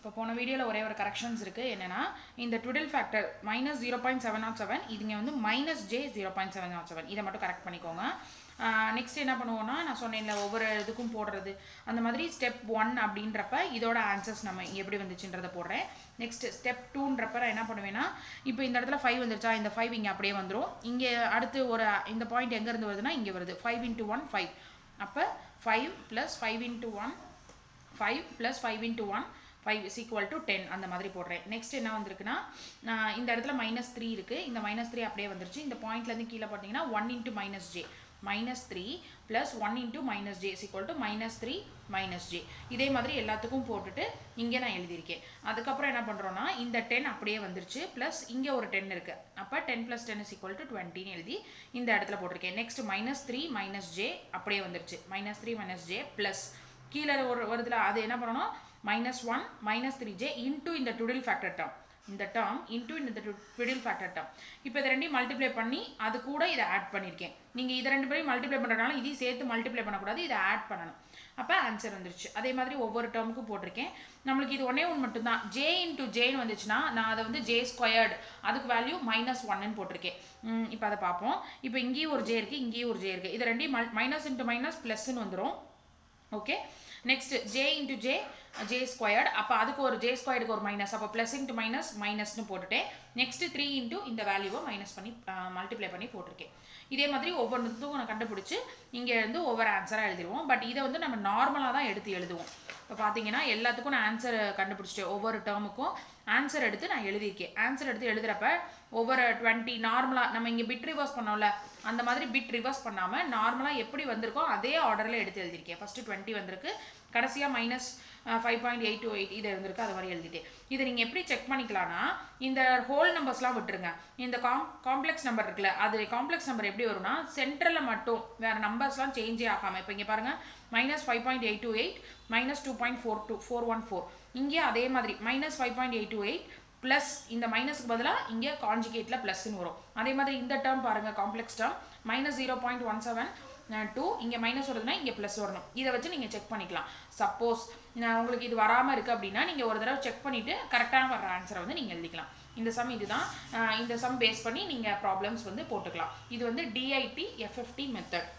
இப்போ போன வீடியோவில் ஒரே ஒரு கரெக்ஷன்ஸ் இருக்குது என்னென்னா இந்த twiddle factor minus zero point seven not seven இதுங்க வந்து minus j zero point seven not seven இதை மட்டும் கரெக்ட் பண்ணிக்கோங்க நெக்ஸ்ட் என்ன பண்ணுவோம்னா நான் சொன்னேன்ல ஒவ்வொரு இதுக்கும் போடுறது அந்த மாதிரி ஸ்டெப் ஒன் அப்படின்றப்ப இதோட ஆன்சர்ஸ் நம்ம எப்படி வந்துச்சுன்றதை போடுறேன் நெக்ஸ்ட் ஸ்டெப் டூன்றப்ப நான் என்ன பண்ணுவேன்னா இப்போ இந்த இடத்துல ஃபைவ் வந்துருச்சா இந்த ஃபைவ் இங்கே அப்படியே வந்துடும் இங்கே அடுத்து ஒரு இந்த பாயிண்ட் எங்கேருந்து வருதுன்னா இங்கே வருது ஃபைவ் இன்ட்டு ஒன் ஃபைவ் அப்போ five plus five into one five plus five into one five is equal to ten அந்த மாதிரி போடுறேன் நெக்ஸ்ட் என்ன வந்திருக்குன்னா நான் இந்த இடத்துல மைனஸ் த்ரீ இருக்குது இந்த மைனஸ் த்ரீ அப்படியே வந்துருச்சு இந்த பாயிண்ட்லேருந்து கீழே பார்த்தீங்கன்னா one into minus j minus three plus one into minus j is equal to minus three minus j இதே மாதிரி எல்லாத்துக்கும் போட்டுட்டு இங்கே நான் எழுதியிருக்கேன் அதுக்கப்புறம் என்ன பண்ணுறோன்னா இந்த டென் அப்படியே வந்துருச்சு ப்ளஸ் இங்கே ஒரு டென் இருக்குது அப்போ ten plus ten is equal to டுவெண்ட்டின்னு எழுதி இந்த இடத்துல போட்டிருக்கேன் next minus three minus j அப்படியே வந்துருச்சு minus three minus j plus கீழே ஒரு வருதுல அது என்ன பண்ணணும் minus one minus three j into இந்த டுடில் ஃபேக்டர் டேர்ம் இந்த டேர்ம் இன்டூ இந்த டுடில் ஃபேக்டர் டேர்ம் இப்போ இதை ரெண்டையும் மல்டிப்ளை பண்ணி அது கூட இதை ஆட் பண்ணியிருக்கேன் நீங்கள் இதை ரெண்டு பேரையும் மல்டிப்ளை பண்ணுறதுனால இதையும் சேர்த்து மல்டிப்ளை பண்ணக்கூடாது இதை ஆட் பண்ணணும் அப்போ ஆன்சர் வந்துருச்சு அதே மாதிரி ஒவ்வொரு டேர்முக்கும் போட்டிருக்கேன் நம்மளுக்கு இது ஒன்றே ஒன்று மட்டும்தான் ஜே இன்டூ ஜேன்னு வந்துச்சுன்னா நான் அதை வந்து ஜே ஸ்கொயர்டு அதுக்கு வேல்யூ மைனஸ் ஒன்னு போட்டிருக்கேன் இப்போ அதை பார்ப்போம் இப்போ இங்கேயும் ஒரு ஜே இருக்குது இங்கேயும் ஒரு ஜே இருக்குது இது ரெண்டையும் மைனஸ் இன்ட்டு மைனஸ் ப்ளஸ்ன்னு வந்துடும் okay next j into j j squared அப்போ அதுக்கு ஒரு ஜே ஸ்கொயர்டுக்கு ஒரு மைனஸ் அப்போ ப்ளஸ் இன்ட்டு மைனஸ் மைனஸ்னு போட்டுட்டேன் நெக்ஸ்ட் த்ரீ இன்ட்டு இந்த வேல்யூவை மைனஸ் பண்ணி மல்டிப்ளை பண்ணி போட்டிருக்கேன் இதே மாதிரி ஒவ்வொன்றுத்துக்கும் நான் கண்டுபிடிச்சி இங்கே இருந்து ஒவ்வொரு ஆன்சராக எழுதிடுவோம் பட் இதை வந்து நம்ம நார்மலாக தான் எடுத்து எழுதுவோம் இப்போ பார்த்தீங்கன்னா எல்லாத்துக்கும் நான் ஆன்சர் கண்டுபிடிச்சிட்டேன் ஒவ்வொரு டேர்முக்கும் ஆன்சர் எடுத்து நான் எழுதியிருக்கேன் ஆன்சர் எடுத்து எழுதுறப்ப ஒவ்வொரு டுவெண்ட்டி நார்மலாக நம்ம இங்கே பிட் ரிவர்ஸ் பண்ணோம்ல அந்த மாதிரி பிட் ரிவர்ஸ் பண்ணாமல் நார்மலாக எப்படி வந்திருக்கோ அதே ஆர்டரில் எடுத்து எழுதியிருக்கேன் ஃபஸ்ட்டு டுவெண்ட்டி வந்திருக்கு கடைசியாக minus five point eight two eight இது இருந்திருக்கு அது மாதிரி எழுதிட்டேன் இதை நீங்கள் எப்படி செக் பண்ணிக்கலாம்னா இந்த ஹோல் நம்பர்ஸ்லாம் விட்டுருங்க இந்த காம் காம்ப்ளெக்ஸ் நம்பர் இருக்குல்ல அது காம்ப்ளெக்ஸ் நம்பர் எப்படி வரும்னா சென்ட்ரலில் மட்டும் வேறு நம்பர்ஸ்லாம் சேஞ்சே ஆகாமல் இப்போ இங்கே பாருங்கள் minus five point eight two eight minus two point four two four one four இங்கே அதே மாதிரி minus five point eight two eight plus இந்த மைனஸ்க்கு பதிலாக இங்கே கான்ஜுகேட்டில் ப்ளஸ்ன்னு வரும் அதே மாதிரி இந்த டேர்ம் பாருங்கள் complex term minus zero point one seven two இங்கே மைனஸ் வருதுன்னா இங்கே ப்ளஸ் வரணும் இதை வச்சு நீங்கள் செக் பண்ணிக்கலாம் சப்போஸ் உங்களுக்கு இது வராமல் இருக்குது அப்படின்னா நீங்கள் ஒரு தடவை செக் பண்ணிவிட்டு கரெக்டான வர ஆன்சரை வந்து நீங்கள் எழுதிக்கலாம் இந்த சம் இதுதான் இந்த சம் பேஸ் பண்ணி நீங்கள் ப்ராப்ளம்ஸ் வந்து போட்டுக்கலாம் இது வந்து டிஐடி எஃப்எஃப்டி மெத்தட்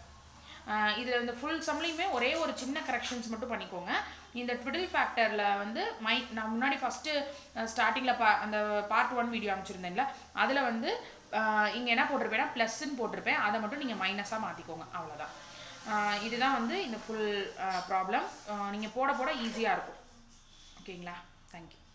இதில் இந்த ஃபுல் சம்லையுமே ஒரே ஒரு சின்ன கரெக்ஷன்ஸ் மட்டும் பண்ணிக்கோங்க இந்த ட்விடில் ஃபேக்டரில் வந்து மை நான் முன்னாடி ஃபஸ்ட்டு ஸ்டார்டிங்கில் பா அந்த பார்ட் ஒன் வீடியோ அனுப்பிச்சிருந்தேன்ல அதில் வந்து இங்கே என்ன போட்டிருப்பேன்னா ப்ளஸ்ன்னு போட்டிருப்பேன் அதை மட்டும் நீங்கள் மைனஸாக மாற்றிக்கோங்க அவ்வளோதான் இதுதான் வந்து இந்த ஃபுல் ப்ராப்ளம் நீங்கள் போட போட ஈஸியாக இருக்கும் ஓகேங்களா தேங்க்யூ